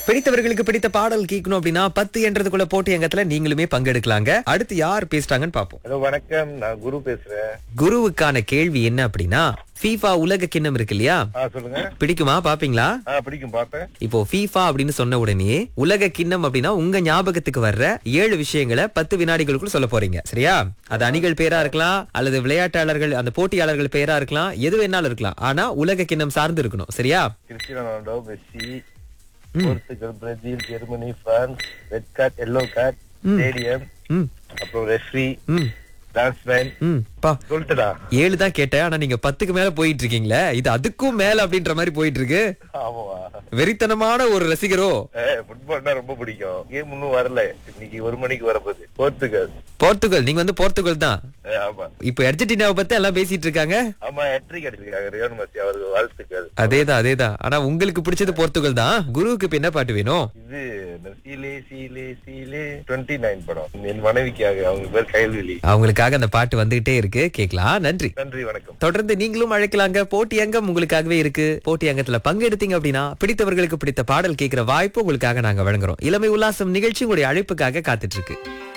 பிடித்தவர்களுக்கு பிடித்த பாடல் கேட்கணும் அப்படின்னா பத்து என்றதுக்குள்ள போட்டி அங்கத்துல நீங்களுமே பங்கெடுக்கலாங்க அடுத்து யார் பேசுறாங்கன்னு பாப்போம் ஹலோ வணக்கம் நான் குரு பேசுறேன் குருவுக்கான கேள்வி என்ன அப்படின்னா ஃபீஃபா உலக கிண்ணம் இருக்கு இல்லையா ஆ சொல்லுங்க பிடிக்குமா பாப்பீங்களா ஆ பிடிக்கும் பார்த்தேன் இப்போ ஃபீஃபா அப்படின்னு சொன்ன உடனே உலக கிண்ணம் அப்படின்னா உங்க ஞாபகத்துக்கு வர்ற ஏழு விஷயங்களை பத்து வினாடிகளுக்குள்ள சொல்ல போறீங்க சரியா அது அணிகள் பேரா இருக்கலாம் அல்லது விளையாட்டாளர்கள் அந்த போட்டியாளர்கள் பேரா இருக்கலாம் எது வேணாலும் இருக்கலாம் ஆனா உலக கிண்ணம் சார்ந்து இருக்கணும் சரியா Cristiano Ronaldo Messi Portugal Brazil Germany France red card yellow card stadium ம் அப்புறம் ரெஃப்ரி ம் டான்ஸ்மேன் ம் பா சொல்லிட்டுடா ஏழு தான் கேட்டேன் ஆனா நீங்க பத்துக்கு மேல போயிட்டு இருக்கீங்களே இது அதுக்கும் மேல அப்படின்ற மாதிரி போயிட்டு இருக்கு ஆமாவா வெறித்தனமான ஒரு ரசிகரோ ஃபுட்பால்னா ரொம்ப பிடிக்கும் கேம் இன்னும் வரல இன்னைக்கு ஒரு மணிக்கு வரப்போகுது போர்த்துகல் போர்த்துகல் நீங்க வந்து போர்த்துகல் தான் ஏ, ஆமா இப்போ அர்ஜென்டினாவை பத்தி எல்லாம் பேசிட்டு இருக்காங்க ஆமா ஹெட்ரிக் அடிச்சிருக்காங்க ரியோன் மெஸ்ஸி அவருக்கு வாழ்த்துக்கள் அதேதான் அதேதான் ஆனா உங்களுக்கு பிடிச்சது போர்த்துகல் தான் குருவுக்கு இப்ப என்ன பாட்டு வேணும் இது இந்த சீலே சீலே சீலே டுவெண்ட்டி நைன் படம் என் மனைவிக்காக அவங்க பேர் கைல்வெளி அவங்களுக்காக அந்த பாட்டு வந்துகிட்டே இருக்கு கேக்கலாம் நன்றி நன்றி வணக்கம் தொடர்ந்து நீங்களும் அழைக்கலாங்க போட்டி அங்கம் உங்களுக்காகவே இருக்கு போட்டி அங்கத்துல பங்கெடுத்தீங்க அப்படின்னா பிடித்தவர்களுக்கு பிடித்த பாடல் கேட்கிற வாய்ப்பு உங்களுக்காக நாங்க வழங்குறோம் இளமை உல்லாசம் நிகழ்ச்சி உங்களுடைய அழைப்புக்காக காத்துட்டு இருக்கு